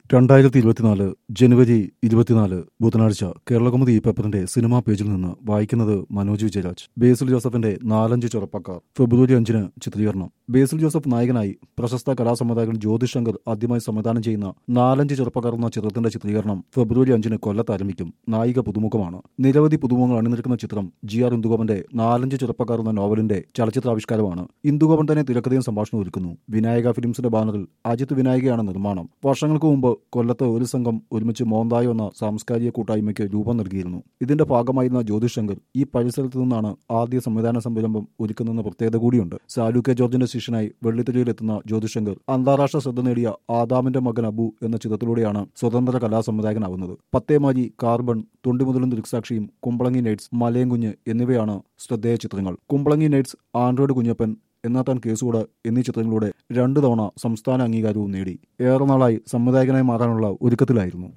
രണ്ടായിരത്തി ഇരുപത്തിനാല് ജനുവരി ഇരുപത്തിനാല് ബുധനാഴ്ച കേരളകൗമുദി ഈ പേപ്പറിന്റെ സിനിമാ പേജിൽ നിന്ന് വായിക്കുന്നത് മനോജ് വിജയരാജ് ബേസിൽ ജോസഫിന്റെ നാലഞ്ച് ചെറുപ്പക്കാർ ഫെബ്രുവരി അഞ്ചിന് ചിത്രീകരണം ബേസിൽ ജോസഫ് നായകനായി പ്രശസ്ത കലാസംവിധായകൻ ജ്യോതിഷ് ശങ്കർ ആദ്യമായി സംവിധാനം ചെയ്യുന്ന നാലഞ്ച് ചെറുപ്പക്കാർ എന്ന ചിത്രത്തിന്റെ ചിത്രീകരണം ഫെബ്രുവരി അഞ്ചിന് കൊല്ലത്ത് ആരംഭിക്കും നായിക പുതുമുഖമാണ് നിരവധി പുതുമുഖങ്ങൾ അണിനിരക്കുന്ന ചിത്രം ജി ആർ ഇന്ദുഗോപന്റെ നാലഞ്ച് ചെറുപ്പക്കാർ എന്ന നോവലിന്റെ ചലച്ചിത്രാവിഷ്കാരമാണ് ഇന്ദുഗോപൻ തന്നെ തിരക്കഥയും സംഭാഷണവും ഒരുക്കുന്നു വിനായക ഫിലിംസിന്റെ ബാനറിൽ അജിത് വിനായകയാണ് നിർമ്മാണം വർഷങ്ങൾക്ക് മുമ്പ് കൊല്ലത്ത് ഒരു സംഘം ഒരുമിച്ച് മോന്തായോ എന്ന സാംസ്കാരിക കൂട്ടായ്മയ്ക്ക് രൂപം നൽകിയിരുന്നു ഇതിന്റെ ഭാഗമായിരുന്ന ജ്യോതിഷ് ശങ്കർ ഈ പരിസരത്ത് നിന്നാണ് ആദ്യ സംവിധാന സംരംഭം ഒരുക്കുന്നതെന്ന പ്രത്യേകത കൂടിയുണ്ട് സാലു കെ ജോർജിന്റെ ശിഷ്യനായി വെള്ളിത്തിരയിലെത്തുന്ന ജ്യോതിഷ് ശങ്കർ അന്താരാഷ്ട്ര ശ്രദ്ധ നേടിയ ആദാമിന്റെ മകൻ അബു എന്ന ചിത്രത്തിലൂടെയാണ് സ്വതന്ത്ര കലാസംവിധായകനാവുന്നത് പത്തേമാരി കാർബൺ തൊണ്ടിമുതലും ദൃക്സാക്ഷിയും കുമ്പളങ്ങി നൈറ്റ്സ് മലയൻകുഞ്ഞ് എന്നിവയാണ് ശ്രദ്ധേയ ചിത്രങ്ങൾ കുമ്പളങ്ങി നൈറ്റ്സ് ആൻഡ്രോയിഡ് കുഞ്ഞപ്പൻ എന്നാ താൻ കേസുകൂടെ എന്നീ ചിത്രങ്ങളിലൂടെ രണ്ടു തവണ സംസ്ഥാന അംഗീകാരവും നേടി ഏറെ നാളായി സംവിധായകനായി മാറാനുള്ള ഒരുക്കത്തിലായിരുന്നു